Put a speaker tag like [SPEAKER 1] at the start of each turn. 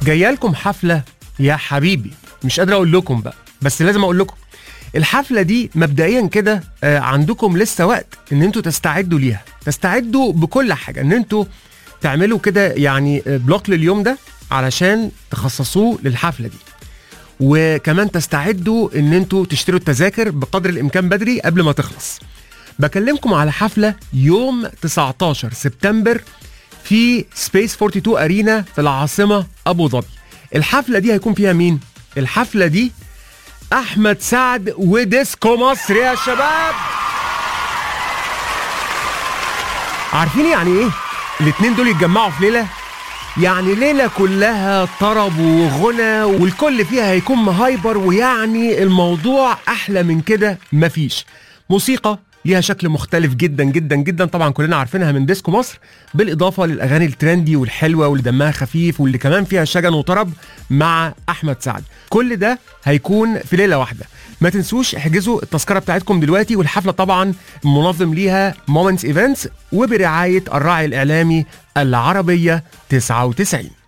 [SPEAKER 1] جايه لكم حفله يا حبيبي مش قادر اقول لكم بقى بس لازم اقول لكم الحفله دي مبدئيا كده آه، عندكم لسه وقت ان انتوا تستعدوا ليها تستعدوا بكل حاجه ان انتوا تعملوا كده يعني آه، بلوك لليوم ده علشان تخصصوه للحفله دي وكمان تستعدوا ان انتوا تشتروا التذاكر بقدر الامكان بدري قبل ما تخلص بكلمكم على حفله يوم 19 سبتمبر في سبيس 42 ارينا في العاصمه ابو ظبي الحفله دي هيكون فيها مين الحفله دي احمد سعد وديسكو مصر يا شباب عارفين يعني ايه الاتنين دول يتجمعوا في ليله يعني ليلة كلها طرب وغنى والكل فيها هيكون مهايبر ويعني الموضوع أحلى من كده مفيش موسيقى ليها شكل مختلف جدا جدا جدا طبعا كلنا عارفينها من ديسكو مصر بالإضافة للأغاني الترندي والحلوة واللي دمها خفيف واللي كمان فيها شجن وطرب مع أحمد سعد كل ده هيكون في ليلة واحدة ما تنسوش احجزوا التذكرة بتاعتكم دلوقتي والحفلة طبعا منظم ليها مومنتس ايفنتس وبرعاية الراعي الإعلامي العربية 99